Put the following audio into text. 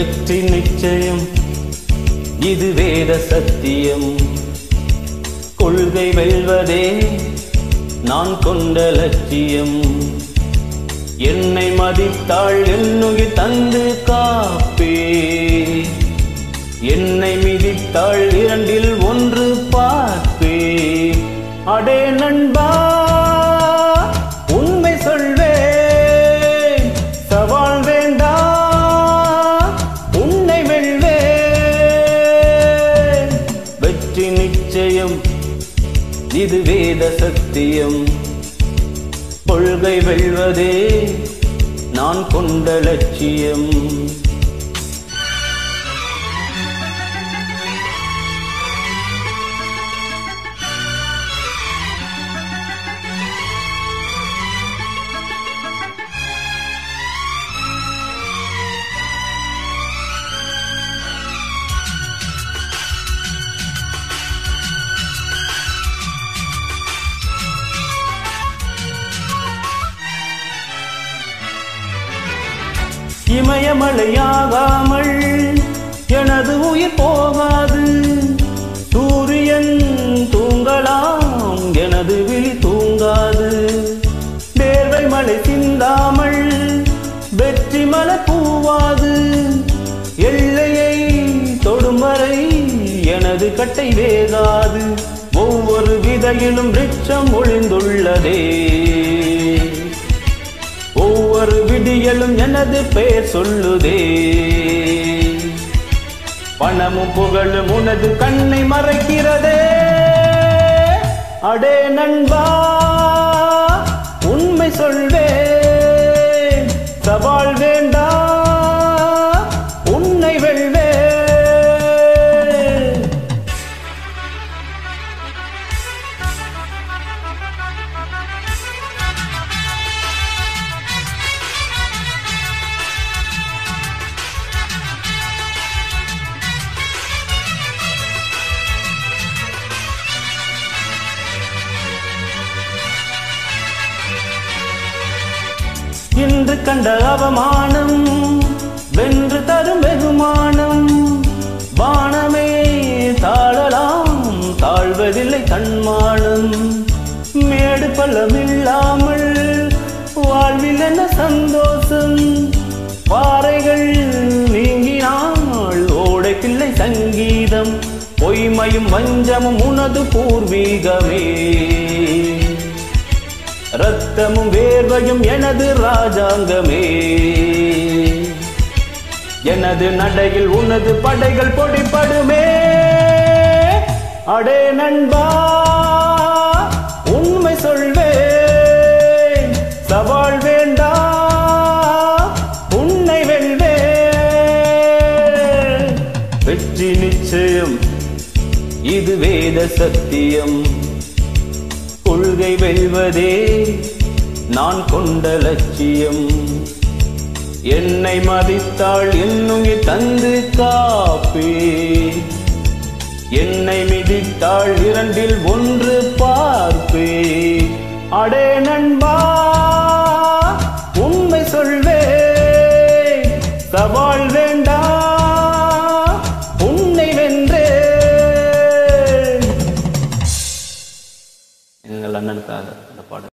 வெற்றி நிச்சயம் இது வேத சத்தியம் கொள்கை வெல்வதே நான் கொண்ட லட்சியம் என்னை மதித்தாள் என்னுயிர் தந்து காப்பே என்னை மிதித்தாள் இரண்டில் ஒன்று பார்ப்பே அடே நண்பா உண்மை சொல்வேன் சவால் வேண்டாம் உன்னை வெல்வேன் வெற்றி நிச்சயம் இது வேத சத்தியம் கொள்கை வெல்வதே நான் கொண்ட லட்சியம் இமயமலையாகாமல் எனது உயிர் போகாது சூரியன் தூங்கலாம் எனது விழி தூங்காது தேர்வை மலை சிந்தாமல் வெற்றி மலர் பூவாது எல்லையை தொடும் வரை எனது கட்டை வேகாது ஒவ்வொரு விதையிலும் ரிச்சம் ஒளிந்துள்ளதே ஒவ்வொரு விடியலும் எனது பெயர் சொல்லுதே பணமும் புகழும் உனது கண்ணை மறைக்கிறதே அடே நண்பா உண்மை சொல்வேன் சவால் வேண்டா உன்னை வெல்வேன் இன்று கண்ட அவமானம் வென்று தரும் வெகுமானம் வானமே தாழலாம் தாழ்வதில்லை தன்மானம் மேடு பள்ளம் இல்லாமல் வாழ்வில் என்ன சந்தோஷம் பாறைகள் நீங்கினால் ஓடைக்கில்லை சங்கீதம் பொய்மையும் வஞ்சமும் உனது பூர்வீகமே ரத்தமும் வேர்வையும் எனது ராஜாங்கமே எனது நடையில் உனது படைகள் பொடிப்படுமே அடே நண்பா உண்மை சொல்வேன் சவால் வேண்டா உன்னை வெல்வேன் வெற்றி நிச்சயம் இது வேத சத்தியம் கொள்கை வெல்வதே நான் கொண்ட லட்சியம் என்னை மதித்தாள் என்னுயிர் தந்து காப்பே என்னை மிதித்தாள் இரண்டில் ஒன்று பார்ப்பே அடே நண்பா உண்மை சொல்வேன் சவால் வேண்டா உன்னை வென்றேன் எங்கள் அண்ணனுக்காக இந்த பாடல்